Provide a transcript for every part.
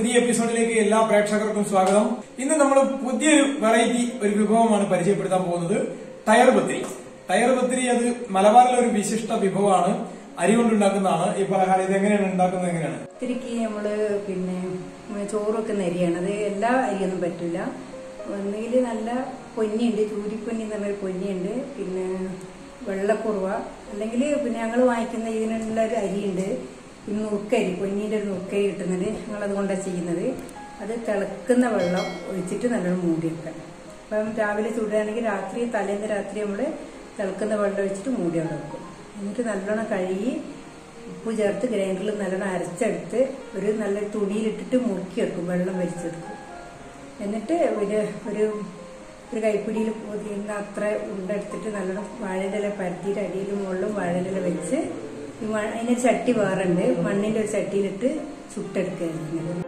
പുതിയ എപ്പിസോഡിലേക്ക് എല്ലാ പ്രേക്ഷകർക്കും സ്വാഗതം ഇന്ന് നമ്മൾ പുതിയൊരു വെറൈറ്റി ഒരു വിഭവമാണ് പരിചയപ്പെടുത്താൻ പോകുന്നത് ടയർ പത്തിരി ടയർ പത്തിരി അത് മലബാറിലെ ഒരു വിശിഷ്ട വിഭവമാണ് അരി കൊണ്ടുണ്ടാക്കുന്നതാണ് ഈ പലഹാരം ഇത് എങ്ങനെയാണ് ഉണ്ടാക്കുന്നത് എങ്ങനെയാണ് ഒത്തിരിക്ക് നമ്മള് പിന്നെ ചോറ് വെക്കുന്ന അരിയാണ് അത് എല്ലാ അരിയൊന്നും പറ്റില്ല ഒന്നുകിൽ നല്ല പൊന്നിയുണ്ട് ചൂരിപ്പൊന്നി എന്ന് പറഞ്ഞൊരു പൊന്നിയുണ്ട് പിന്നെ വെള്ളക്കുറുവ അല്ലെങ്കിൽ പിന്നെ ഞങ്ങൾ വാങ്ങിക്കുന്ന ഇതിനുള്ള ഒരു അരിയുണ്ട് പിന്നെ നുറുക്കരി പൊന്നിന്റെ ഒരു നുറുക്കരി കിട്ടുന്നത് ഞങ്ങൾ അതുകൊണ്ടാണ് ചെയ്യുന്നത് അത് തിളക്കുന്ന വെള്ളം ഒഴിച്ചിട്ട് നല്ലോണം മൂടി വെക്കാം അപ്പം രാവിലെ ചൂടുകയാണെങ്കിൽ രാത്രി തലേന്ന് രാത്രി നമ്മൾ തിളക്കുന്ന വെള്ളം ഒഴിച്ചിട്ട് മൂടി അവിടെ വെക്കും എന്നിട്ട് നല്ലോണം കഴുകി ഉപ്പ് ചേർത്ത് ഗ്രൈൻഡറിൽ നല്ലോണം അരച്ചെടുത്ത് ഒരു നല്ല തുണിയിലിട്ടിട്ട് മുറുക്കിയെടുക്കും വെള്ളം വലിച്ചെടുക്കും എന്നിട്ട് ഒരു ഒരു ഒരു കൈപ്പിടിയിൽ പൊതിയുന്ന അത്ര ഉണ്ടെടുത്തിട്ട് നല്ലോണം വാഴയില പരത്തിയിട്ട് അടിയിലും മുകളിലും വാഴയില വെച്ച് ഈ മ- അതിനൊരു ചട്ടി വേറുണ്ട് മണ്ണിന്റെ ഒരു ചട്ടിയിലിട്ട് ചുട്ടെടുക്കുകയായിരുന്നു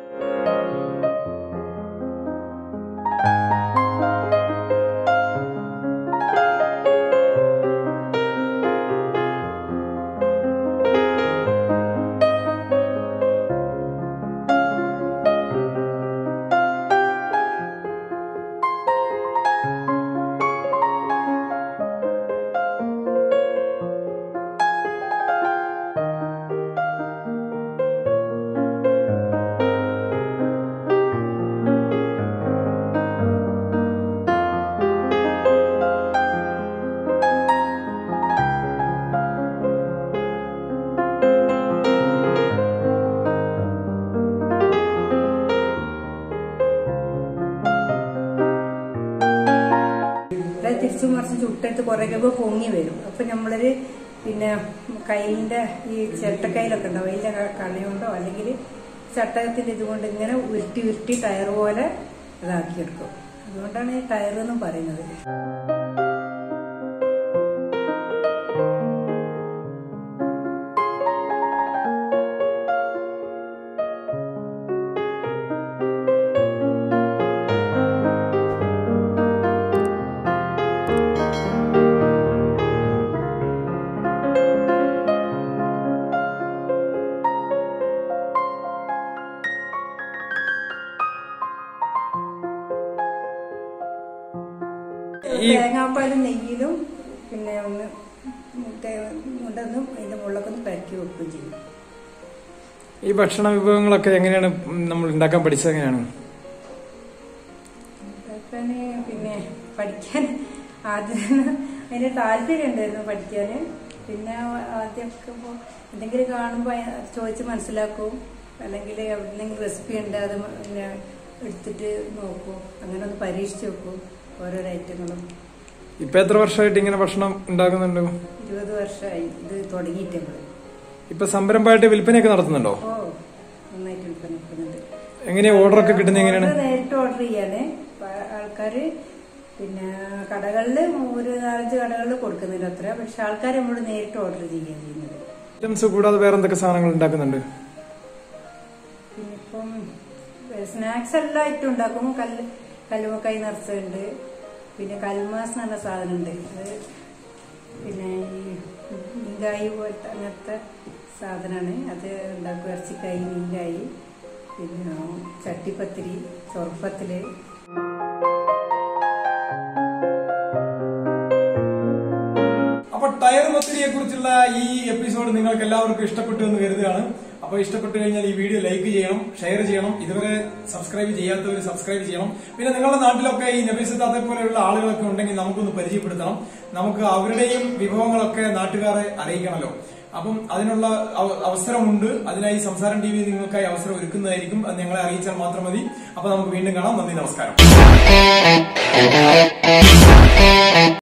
അത് തിരിച്ചു മറിച്ച് ചുട്ടെടുത്ത് കുറെ കഴിയുമ്പോൾ പൊങ്ങി വരും അപ്പൊ നമ്മളൊരു പിന്നെ കയ്യിലിന്റെ ഈ ചിരട്ടക്കൈയിലൊക്കെ ഉണ്ടാവും അതിന്റെ ക- കണയുണ്ടോ അല്ലെങ്കിൽ ചട്ടകത്തിന്റെ ഇതുകൊണ്ട് ഇങ്ങനെ ഉരുട്ടി ഉരുട്ടി ടയർ പോലെ ഇതാക്കിയെടുക്കും അതുകൊണ്ടാണ് ഈ ടയർ എന്നും പറയുന്നത് ഈ- തേങ്ങാപ്പാലും നെയ്യിലും പിന്നെ ഒന്ന് കൊണ്ടൊന്നും അതിന്റെ മുകളിലൊക്കെ ഒന്ന് പെരക്കി വെക്കുകയും ചെയ്യും ഈ ഭക്ഷണ വിഭവങ്ങളൊക്കെ എങ്ങനെയാണ് നമ്മൾ ഉണ്ടാക്കാൻ പഠിച്ചത് എങ്ങനെയാണ് ഉണ്ടാക്കാന് പിന്നെ പഠിക്കാൻ ആദ്യം അതിന് താല്പര്യം ഉണ്ടായിരുന്നു പഠിക്കാന് പിന്നെ ആദ്യമൊക്കെ ഇപ്പൊ എന്തെങ്കിലും കാണുമ്പോൾ ചോദിച്ച് മനസ്സിലാക്കും അല്ലെങ്കിൽ എവിടെന്നെങ്കിലും റെസിപ്പി ഉണ്ട് അത് പിന്നെ എടുത്തിട്ട് നോക്കും അങ്ങനെ ഒന്ന് പരീക്ഷിച്ച് നോക്കും ഓരോരോ ഐറ്റങ്ങളും ഇപ്പൊ എത്ര വർഷമായിട്ട് ഇങ്ങനെ ഭക്ഷണം ഉണ്ടാക്കുന്നുണ്ട് ഇരുപത് വർഷമായി ഇത് തുടങ്ങിയിട്ട് നമ്മള് ഇപ്പൊ സംരംഭമായിട്ട് വിൽപ്പനയൊക്കെ നടത്തുന്നുണ്ടോ ഓ നന്നായിട്ട് വിൽപ്പന വെക്കുന്നുണ്ട് എങ്ങനെയാ ഓർഡർ ഒക്കെ കിട്ടുന്നത് എങ്ങനെയാണ് ഓർഡർ നേരിട്ട് ഓർഡർ ചെയ്യാന് പ- ആൾക്കാര് പിന്നെ കടകളില് ഒരു നാലഞ്ച് കടകളിൽ കൊടുക്കുന്നുണ്ട് അത്ര പക്ഷെ ആൾക്കാർ നമ്മളോട് നേരിട്ട് ഓർഡർ ചെയ്യുകയാണ് ചെയ്യുന്നത് ഐറ്റംസ് കൂടാതെ വേറെ എന്തൊക്കെ സാധനങ്ങൾ ഉണ്ടാക്കുന്നുണ്ട് പിന്നെ ഇപ്പം സ്നാക്സ് എല്ലാം ആയിട്ടും ഉണ്ടാക്കും കല്ല് കല്ലുമക്കായി നിറച്ചുണ്ട് പിന്നെ കൽമാസ് എന്ന് പറഞ്ഞ സാധനമുണ്ട് അത് പിന്നെ ഈ മീൻകായി പോലത്തെ അങ്ങനത്തെ സാധനമാണ് അത് ഉണ്ടാക്കും ഇറച്ചിക്കായി മീൻകായി പിന്നെ ചട്ടിപ്പത്തിരി ചൊറുപ്പത്തില് അപ്പൊ ടയർ മത്തിരിയെ കുറിച്ചുള്ള ഈ എപ്പിസോഡ് നിങ്ങൾക്ക് എല്ലാവർക്കും ഇഷ്ടപ്പെട്ടു എന്ന് കരുതുകയാണ് അപ്പൊ ഇഷ്ടപ്പെട്ടു കഴിഞ്ഞാൽ ഈ വീഡിയോ ലൈക്ക് ചെയ്യണം ഷെയർ ചെയ്യണം ഇതുവരെ സബ്സ്ക്രൈബ് ചെയ്യാത്തവർ സബ്സ്ക്രൈബ് ചെയ്യണം പിന്നെ നിങ്ങളുടെ നാട്ടിലൊക്കെ ഈ നബീസത്തെ പോലെയുള്ള ആളുകളൊക്കെ ഉണ്ടെങ്കിൽ നമുക്കൊന്ന് പരിചയപ്പെടുത്തണം നമുക്ക് അവരുടെയും വിഭവങ്ങളൊക്കെ നാട്ടുകാരെ അറിയിക്കണമല്ലോ അപ്പം അതിനുള്ള അവ- അവസരമുണ്ട് അതിനായി സംസാരം ടി വി നിങ്ങൾക്കായി അവസരം ഒരുക്കുന്നതായിരിക്കും അത് ഞങ്ങളെ അറിയിച്ചാൽ മാത്രം മതി അപ്പൊ നമുക്ക് വീണ്ടും കാണാം നന്ദി നമസ്കാരം